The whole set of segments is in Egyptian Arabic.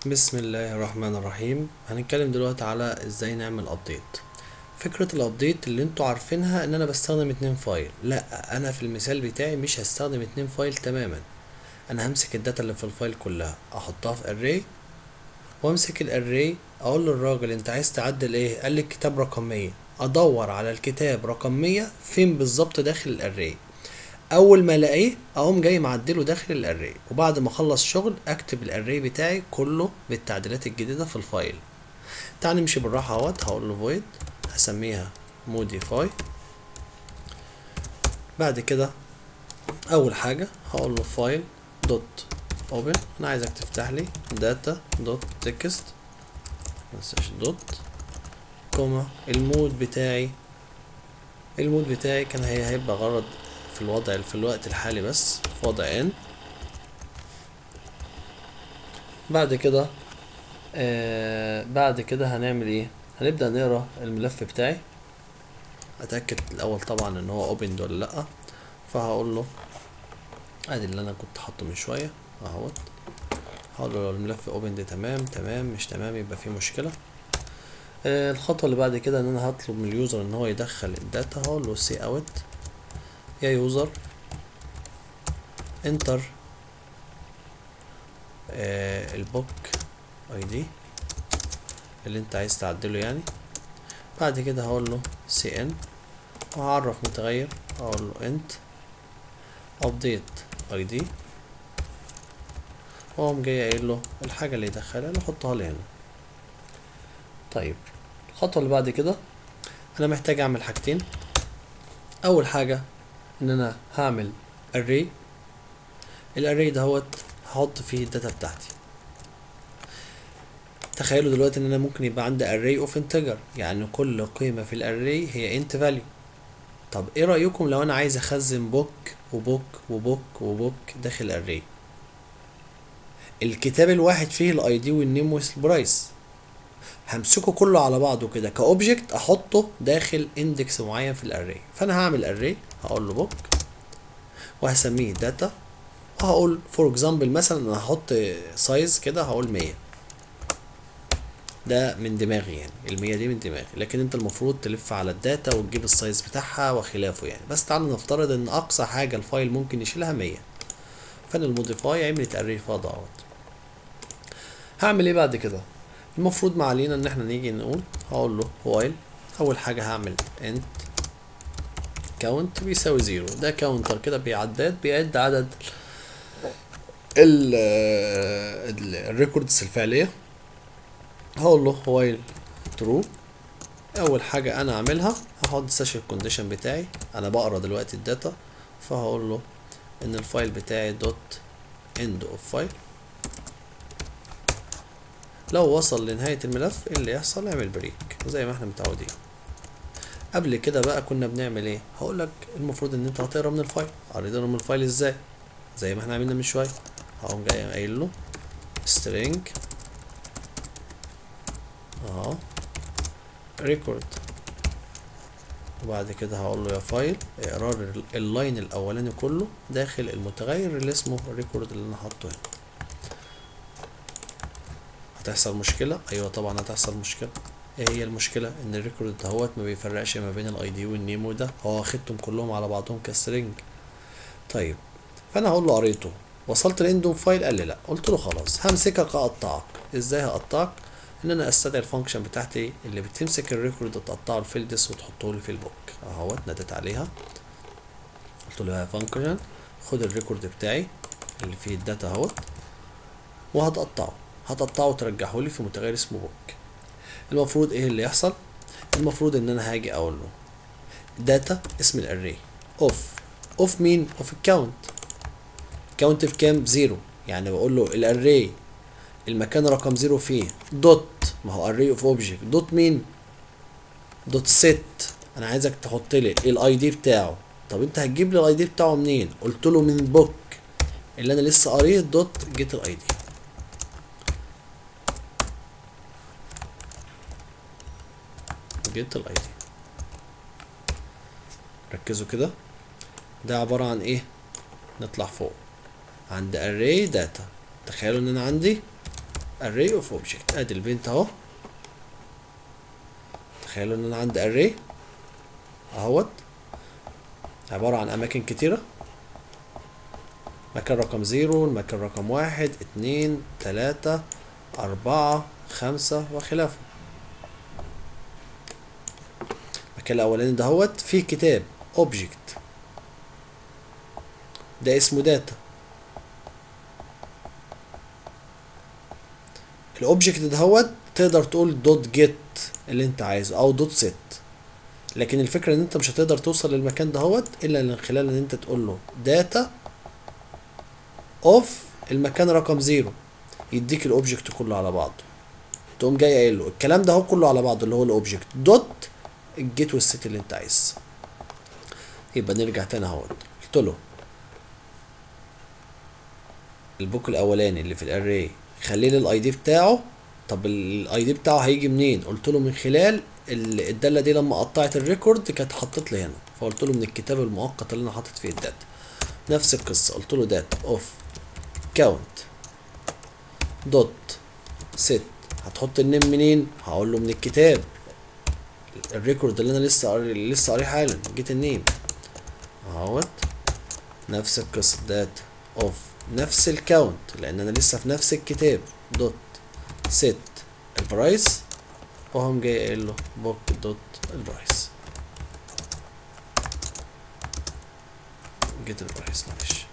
بسم الله الرحمن الرحيم هنتكلم دلوقتي على ازاي نعمل ابديت فكرة الابديت اللي انتوا عارفينها ان انا بستخدم اتنين فايل لا انا في المثال بتاعي مش هستخدم اتنين فايل تماما انا همسك الداتا اللي في الفايل كلها احطها في array وامسك الاري اقول للراجل انت عايز تعدل ايه قال لي الكتاب رقم 100 ادور على الكتاب رقم 100 فين بالظبط داخل الاري اول ما الاقيه اقوم جاي معدله داخل الاري وبعد ما اخلص شغل اكتب الاري بتاعي كله بالتعديلات الجديده في الفايل تعال نمشي بالراحه اهوت هقول له void هسميها modify بعد كده اول حاجه هقول له فايل دوت open انا عايزك تفتح لي data دوت text منساش دوت كوما المود بتاعي المود بتاعي كان هي هيبقى غرض في الوضع في الوقت الحالي بس في وضع ان بعد كده آه بعد كده هنعمل ايه هنبدأ نقرا الملف بتاعي اتأكد الاول طبعا ان هو opened ولا لا فهقول له ادي اللي انا كنت حاطه من شويه اهوت هقول له لو الملف opened تمام تمام مش تمام يبقى في مشكله آه الخطوه اللي بعد كده ان انا هطلب من اليوزر ان هو يدخل الداتا هقول له سي اوت يا يوزر انتر آه البوك اي دي اللي انت عايز تعدله يعني بعد كده هقول له سي ان وهعرف متغير اقول له انت ابديت اي دي واقوم جاي قايل له الحاجه اللي يدخلها له حطها لي هنا طيب الخطوه اللي بعد كده انا محتاج اعمل حاجتين اول حاجه ان انا هعمل array الاري دهوت هحط فيه الداتا بتاعتي تخيلوا دلوقتي ان انا ممكن يبقى عندي array of integer يعني كل قيمة في الاري هي int value طب ايه رأيكم لو انا عايز اخزن بوك وبوك وبوك وبوك داخل array الكتاب الواحد فيه الاي دي والنيم والبرايس همسكه كله على بعضه كده كاوبجكت احطه داخل اندكس معين في الاري فانا هعمل اري هقول له بوك وهسميه داتا وهقول فور اكزامبل مثلا انا هحط سايز كده هقول 100 ده من دماغي يعني المية دي من دماغي لكن انت المفروض تلف على الداتا وتجيب السايز بتاعها وخلافه يعني بس تعال نفترض ان اقصى حاجة الفايل ممكن يشيلها مية فانا الموديفاي عملت اري فاضي اهوت هعمل ايه بعد كده المفروض ما علينا ان احنا نيجي نقول هقول له وايل اول حاجة هعمل انت كاونت بيساوي زيرو ده كاونتر كده بيعداد بيعد عدد الريكوردز الفعلية هقول له وايل ترو اول حاجة انا اعملها هحط سيشن الكونديشن بتاعي انا بقرا دلوقتي الداتا فهقول له ان الفايل بتاعي دوت اند اوف فايل لو وصل لنهاية الملف ايه اللي يحصل اعمل بريك زي ما احنا متعودين قبل كده بقى كنا بنعمل ايه هقول لك المفروض ان انت هتقرا من الفايل قريت من الفايل ازاي زي ما احنا عملنا من شويه هقوم جاي قايل له string اهو ريكورد وبعد كده هقول له يا فايل اقرار اللاين الاولاني كله داخل المتغير اللي اسمه ريكورد اللي انا حاطه هنا هتحصل مشكله ايوه طبعا هتحصل مشكله ايه هي المشكله ان الريكورد دهوت ما بيفرقش ما بين الاي دي والنيم وده هو واخدهم كلهم على بعضهم كسترنج طيب فانا هقول له قريته وصلت لاندوم فايل قال لي لا قلت له خلاص همسكك اقطعك ازاي هقطعك ان انا استدعي الفانكشن بتاعتي اللي بتمسك الريكورد تقطعه الفيلدس وتحطه لي في البوك اهوت ناديت عليها قلت له يا فانكشن خد الريكورد بتاعي اللي فيه الداتا اهوت وهتقطعه هتقطعه وترجعه لي في متغير اسمه بوك المفروض ايه اللي يحصل المفروض ان انا هاجي اقول له داتا اسم الاري اوف اوف مين اوف الكاونت كاونت بكام زيرو يعني بقول له الاري المكان رقم زيرو فيه دوت ما هو اري اوف اوبجكت دوت مين دوت ست انا عايزك تحط لي الاي دي بتاعه طب انت هتجيب لي الاي دي بتاعه منين قلت له من بوك اللي انا لسه قاريه دوت جيت الاي دي جيت الاي دي ركزوا كده ده عبارة عن ايه نطلع فوق عند array data تخيلوا ان انا عندي array of object ادي البنت اهو تخيلوا ان انا عندي array اهوت عبارة عن اماكن كتيرة مكان رقم زيرو المكان رقم واحد اتنين تلاتة اربعة خمسة وخلافه المكان الاولاني دهوت فيه كتاب object ده اسمه داتا الاوبجكت دهوت تقدر تقول دوت جيت اللي انت عايزه او دوت سيت لكن الفكره ان انت مش هتقدر توصل للمكان دهوت الا من خلال ان انت تقول له داتا اوف المكان رقم زيرو يديك الاوبجكت كله على بعضه تقوم جاي قايل له الكلام ده هو كله على بعضه اللي هو الاوبجكت دوت الجيت والست اللي انت عايز يبقى نرجع تاني اهوت قلت له البوك الاولاني اللي في الاري خلي لي الاي دي بتاعه طب الاي دي بتاعه هيجي منين قلت له من خلال ال- الداله دي لما قطعت الريكورد كانت حطت لي هنا فقلت له من الكتاب المؤقت اللي انا حاطط فيه الداتا نفس القصه قلت له داتا اوف كاونت دوت ست هتحط النيم منين هقول له من الكتاب الريكورد اللي انا لسه قاري لسه قاريه حالا جيت النيم اهوت نفس القصه داتا اوف نفس الكاونت لان انا لسه في نفس الكتاب دوت ست البرايس وهم جاي قايل له بوك دوت البرايس جيت البرايس معلش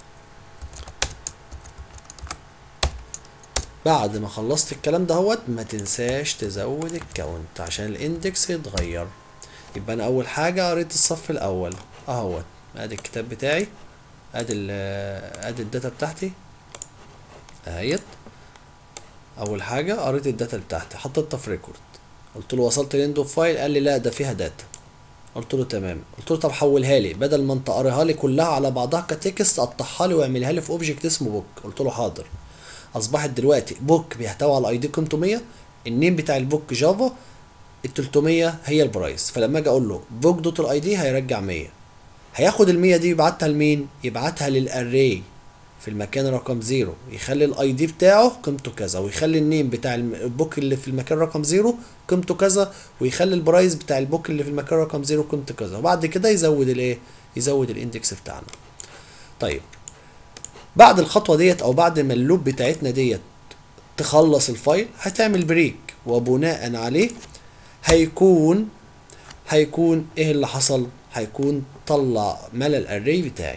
بعد ما خلصت الكلام ده هوت ما تنساش تزود الكاونت عشان الاندكس يتغير يبقى انا اول حاجه قريت الصف الاول اهوت ادي الكتاب بتاعي ادي ال ادي الداتا بتاعتي اهيت اول حاجه قريت الداتا بتاعتي حطيتها في ريكورد قلت له وصلت لاند فايل قال لي لا ده فيها داتا قلت له تمام قلت له طب حولها لي بدل ما انت قاريها لي كلها على بعضها كتكست قطعها لي واعملها لي في اوبجكت اسمه بوك قلت له حاضر اصبحت دلوقتي بوك بيحتوي على اي دي قيمته 100 النيم بتاع البوك جافا ال 300 هي البرايس فلما اجي اقول له بوك دوت الاي دي هيرجع 100 هياخد ال 100 دي يبعتها لمين يبعتها للاري في المكان رقم زيرو يخلي الاي دي بتاعه قيمته كذا ويخلي النيم بتاع الم- البوك اللي في المكان رقم زيرو قيمته كذا ويخلي البرايس بتاع البوك اللي في المكان رقم زيرو قيمته كذا وبعد كده يزود الايه يزود الاندكس بتاعنا طيب بعد الخطوه ديت او بعد ما اللوب بتاعتنا ديت تخلص الفايل هتعمل بريك وبناء عليه هيكون هيكون ايه اللي حصل هيكون طلع ملى الاري بتاعي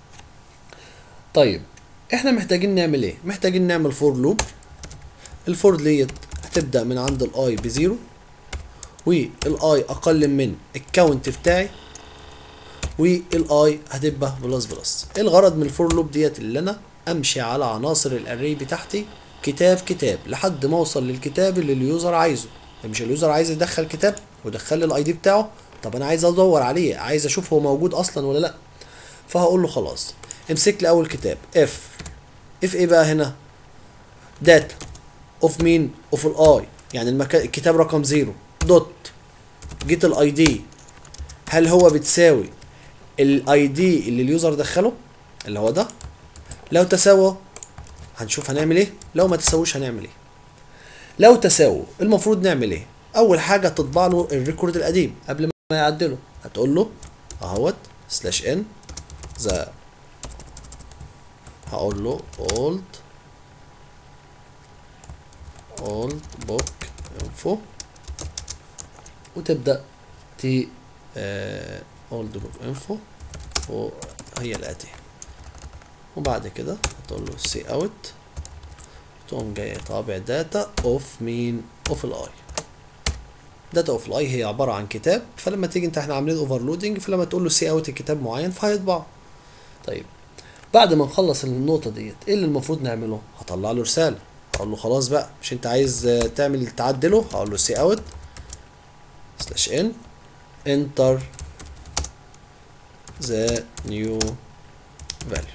طيب احنا محتاجين نعمل ايه محتاجين نعمل فور لوب الفور ديت هتبدا من عند الاي بزيرو والاي اقل من الكاونت بتاعي والاي هتبقى بلس بلس الغرض من الفور لوب ديت اللي انا امشي على عناصر الاري بتاعتي كتاب كتاب لحد ما اوصل للكتاب اللي اليوزر عايزه مش اليوزر عايز يدخل كتاب ودخل لي الاي دي بتاعه طب انا عايز ادور عليه عايز اشوف هو موجود اصلا ولا لا فهقول له خلاص امسك لي اول كتاب اف اف ايه بقى هنا داتا اوف مين اوف الاي يعني المكان الكتاب رقم زيرو دوت جيت الاي دي هل هو بتساوي الاي دي اللي اليوزر دخله اللي هو ده لو تساوى هنشوف هنعمل ايه لو ما تساويش هنعمل ايه لو تساووا المفروض نعمل ايه اول حاجه تطبع له الريكورد القديم قبل ما يعدله هتقول له اهوت سلاش ان ذا هقول له old old book info وتبدأ ت آه old book info وهي الآتية وبعد كده هتقول له سي اوت تقوم جاي طابع داتا اوف مين اوف الاي داتا اوف الاي هي عباره عن كتاب فلما تيجي انت احنا عاملين اوفرلودنج فلما تقول له سي اوت الكتاب معين فهيطبعه طيب بعد ما نخلص النقطه ديت ايه اللي المفروض نعمله هطلع له رساله اقول له خلاص بقى مش انت عايز آه، تعمل تعدله هقول له سي اوت سلاش ان انتر ذا نيو فاليو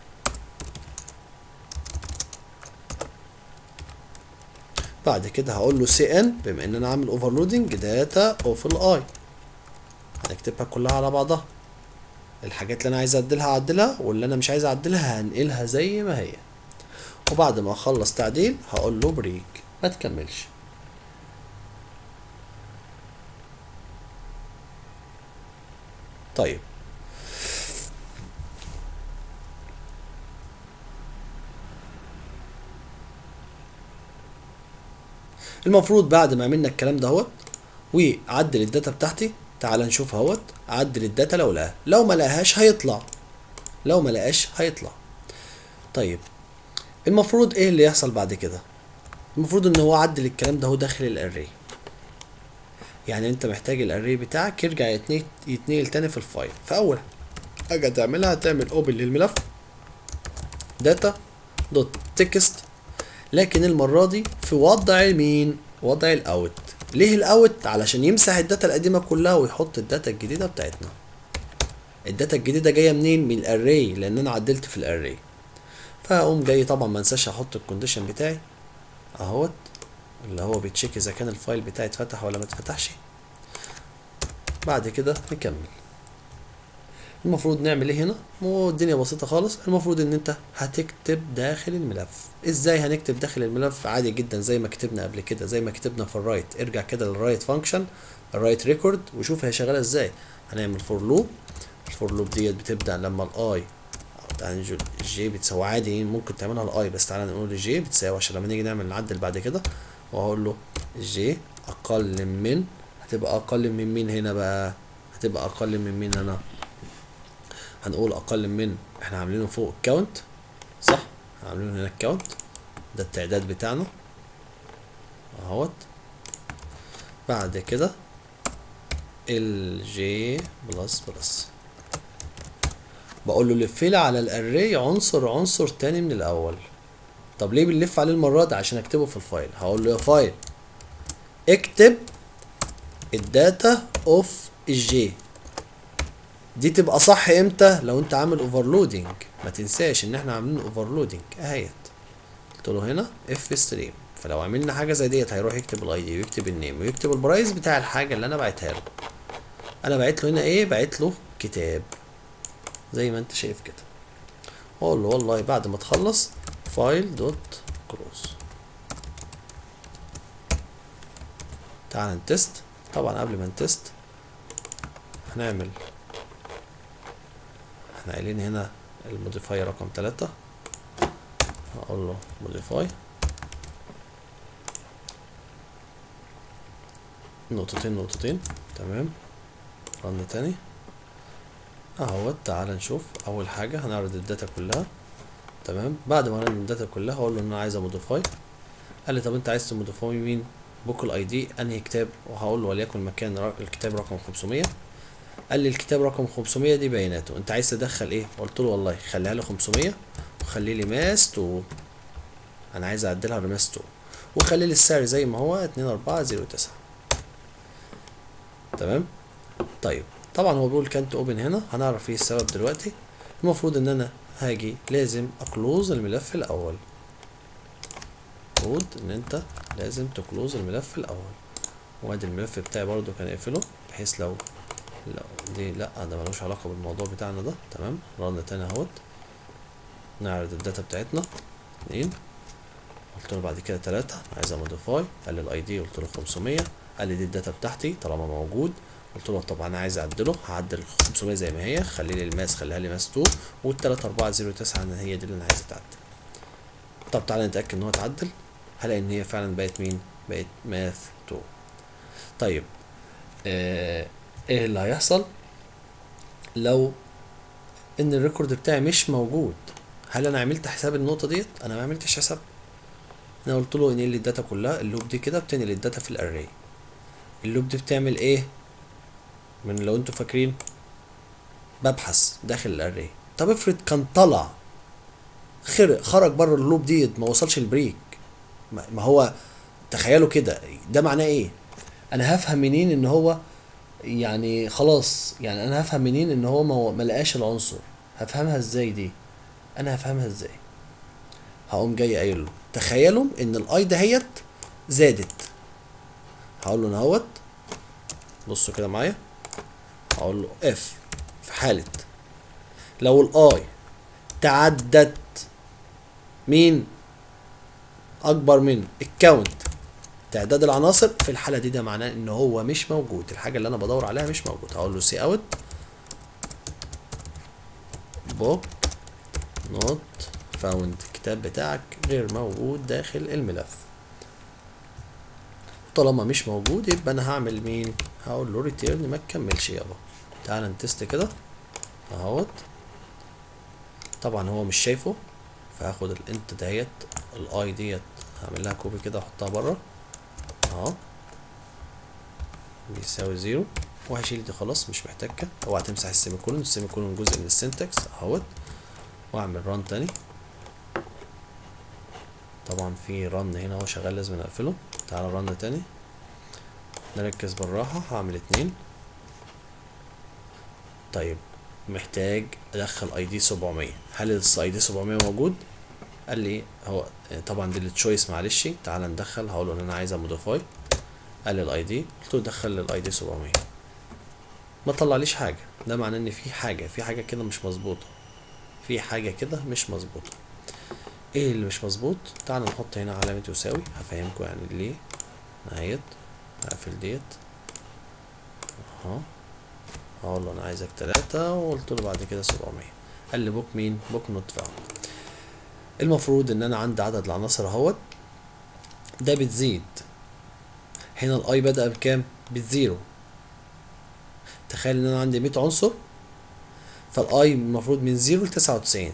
بعد كده هقول له سي ان بما ان انا عامل اوفرلودنج داتا اوف الاي هنكتبها كلها على بعضها الحاجات اللي انا عايز اعدلها اعدلها واللي انا مش عايز اعدلها هنقلها زي ما هي وبعد ما اخلص تعديل هقول له بريك ما تكملش طيب المفروض بعد ما عملنا الكلام دهوت وعدل الداتا بتاعتي تعال نشوف اهوت عدل الداتا لو لقاها لو ما لقاهاش هيطلع لو ما لقاش هيطلع طيب المفروض ايه اللي يحصل بعد كده المفروض ان هو عدل الكلام ده هو داخل الاري يعني انت محتاج الاري بتاعك يرجع يتنقل يتنقل تاني في الفايل فاول حاجه تعملها هتعمل اوبن للملف داتا دوت تكست لكن المره دي في وضع مين وضع الاوت ليه الاوت علشان يمسح الداتا القديمه كلها ويحط الداتا الجديده بتاعتنا الداتا الجديده جايه منين من الاري لان انا عدلت في الاري فاقوم جاي طبعا ما انساش احط الكونديشن بتاعي اهوت اللي هو بيتشيك اذا كان الفايل بتاعي اتفتح ولا ما اتفتحش بعد كده نكمل المفروض نعمل ايه هنا والدنيا بسيطة خالص المفروض ان انت هتكتب داخل الملف ازاي هنكتب داخل الملف عادي جدا زي ما كتبنا قبل كده زي ما كتبنا في الرايت ارجع كده للرايت فانكشن الرايت ريكورد وشوف هي شغالة ازاي هنعمل فور لوب الفور لوب ديت بتبدأ لما الاي تعالى جي بتساوي عادي ممكن تعملها الاي بس تعالى نقول جي بتساوي عشان لما نيجي نعمل نعدل بعد كده وهقول له جي اقل من هتبقى اقل من مين هنا بقى هتبقى اقل من مين هنا هنقول اقل من احنا عاملينه فوق الكاونت صح عاملينه هنا الكاونت ده التعداد بتاعنا اهوت بعد كده الجي بلس بلس بقول له لف لي على الاري عنصر عنصر تاني من الاول طب ليه بنلف عليه المره دي عشان اكتبه في الفايل هقول له يا فايل اكتب الداتا اوف الجي دي تبقى صح امتى لو انت عامل اوفرلودنج ما تنساش ان احنا عاملين اوفرلودنج اهيت قلت له هنا اف ستريم فلو عملنا حاجه زي ديت هيروح يكتب الاي دي ويكتب النيم ويكتب البرايس بتاع الحاجه اللي انا بعتها له انا بعت له هنا ايه بعت له كتاب زي ما انت شايف كده اقول له والله بعد ما تخلص فايل دوت كلوز تعال نتست طبعا قبل ما نتست هنعمل احنا قايلين هنا الموديفاي رقم تلاتة هقول له موديفاي نقطتين نقطتين تمام رن تاني اهوت تعال نشوف اول حاجة هنعرض الداتا كلها تمام بعد ما نعرض الداتا كلها هقول له ان انا عايز اموديفاي قال لي طب انت عايز تموديفاي مين بوك الاي دي انهي كتاب وهقول له وليكن مكان الكتاب رقم 500 قال لي الكتاب رقم 500 دي بياناته انت عايز تدخل ايه قلت له والله خليها لي 500 وخلي لي ماس تو انا عايز اعدلها لماس تو وخلي لي السعر زي ما هو 2409 تمام طيب طبعا هو بيقول كانت اوبن هنا هنعرف ايه السبب دلوقتي المفروض ان انا هاجي لازم اكلوز الملف الاول المفروض ان انت لازم تكلوز الملف الاول وادي الملف بتاعي برضو كان اقفله بحيث لو لا دي لا ده ملوش علاقة بالموضوع بتاعنا ده تمام رن تاني اهوت نعرض الداتا بتاعتنا اتنين قلت له بعد كده تلاتة عايز موديفاي قال لي الاي دي قلت له 500 قال لي دي الداتا بتاعتي طالما موجود قلت له طب انا عايز اعدله هعدل 500 زي ما هي خلي لي الماس خليها لي ماس 2 وال 3409 ان هي دي اللي انا عايز اتعدل طب تعالى نتاكد ان هو اتعدل هلاقي ان هي فعلا بقت مين بقت ماث 2 طيب آه ايه اللي هيحصل لو ان الريكورد بتاعي مش موجود هل انا عملت حساب النقطه ديت انا ما عملتش حساب انا قلت له انقل لي الداتا كلها اللوب دي كده بتنقل الداتا في الاري اللوب دي بتعمل ايه من لو انتوا فاكرين ببحث داخل الاري طب افرض كان طلع خرج خرج بره اللوب ديت ما وصلش البريك ما هو تخيلوا كده ده معناه ايه انا هفهم منين ان هو يعني خلاص يعني انا هفهم منين ان هو ما لقاش العنصر هفهمها ازاي دي انا هفهمها ازاي هقوم جاي قايل له تخيلوا ان الاي دهيت زادت هقول له اهوت بصوا كده معايا هقول له اف في حالة لو الاي تعدت مين اكبر من الكاونت تعداد العناصر في الحاله دي ده معناه ان هو مش موجود الحاجه اللي انا بدور عليها مش موجود هقول له سي اوت بوك نوت فاوند الكتاب بتاعك غير موجود داخل الملف طالما مش موجود يبقى انا هعمل مين هقول له ريتيرن ما تكملش يابا تعال نتست كده اهوت طبعا هو مش شايفه فهاخد الانت ديت الاي ديت هعمل لها كوبي كده احطها بره اهو بيساوي زيرو وهشيل دي خلاص مش محتاجها اوعى تمسح السيمي كولون السيمي كولون جزء من السنتكس اهوت واعمل ران تاني طبعا في رن هنا هو شغال لازم نقفله تعالى رن تاني نركز بالراحة هعمل اتنين طيب محتاج ادخل اي دي 700 هل الاي دي 700 موجود قال لي هو طبعا دي التشويس معلش تعال ندخل هقول له ان انا عايزها موديفاي قال لي الاي دي قلت له دخل لي الاي دي 700 ما طلعليش حاجه ده معناه ان في حاجه في حاجه كده مش مظبوطه في حاجه كده مش مظبوطه ايه اللي مش مظبوط تعال نحط هنا علامه يساوي هفهمكم يعني ليه اهيت هقفل ديت اهو اقول له انا عايزك تلاتة وقلت له بعد كده 700 قال لي بوك مين بوك نوت فاوند المفروض ان انا عندي عدد العناصر اهوت ده بتزيد هنا الاي بدأ بكام بزيرو تخيل ان انا عندي 100 عنصر فالاي المفروض من زيرو لتسعة وتسعين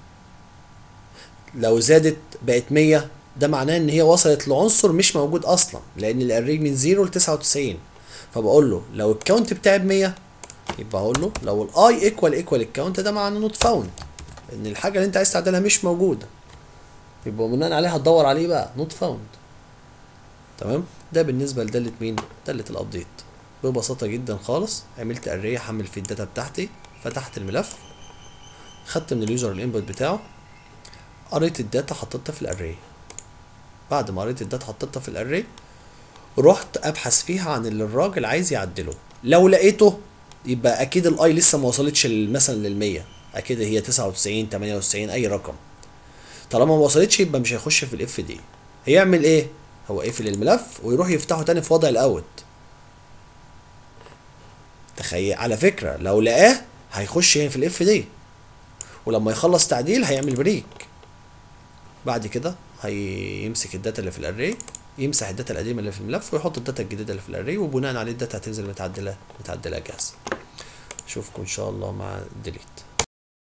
لو زادت بقت 100 ده معناه ان هي وصلت لعنصر مش موجود اصلا لان الاري من زيرو لتسعة وتسعين فبقول له لو الكاونت بتاعي بمية يبقى اقول له لو الاي ايكوال ايكوال الكاونت ده معناه نوت فاوند ان الحاجه اللي انت عايز تعدلها مش موجوده يبقى بناء عليها هتدور عليه بقى نوت فاوند تمام ده بالنسبه لداله مين داله الابديت ببساطه جدا خالص عملت اري احمل فيه الداتا بتاعتي فتحت الملف خدت من اليوزر الانبوت بتاعه قريت الداتا حطيتها في الاري بعد ما قريت الداتا حطيتها في الاري رحت ابحث فيها عن اللي الراجل عايز يعدله لو لقيته يبقى اكيد الاي لسه ما وصلتش مثلا للمية اكيد هي 99 98 اي رقم طالما ما وصلتش يبقى مش هيخش في الاف دي هيعمل ايه هو يقفل الملف ويروح يفتحه تاني في وضع الاوت تخيل على فكرة لو لقاه هيخش في الاف دي ولما يخلص تعديل هيعمل بريك بعد كده هيمسك الداتا اللي في الاري يمسح الداتا القديمه اللي في الملف ويحط الداتا الجديده اللي في الاري وبناء عليه الداتا هتنزل متعدله متعدله جاهزه اشوفكم ان شاء الله مع الديليت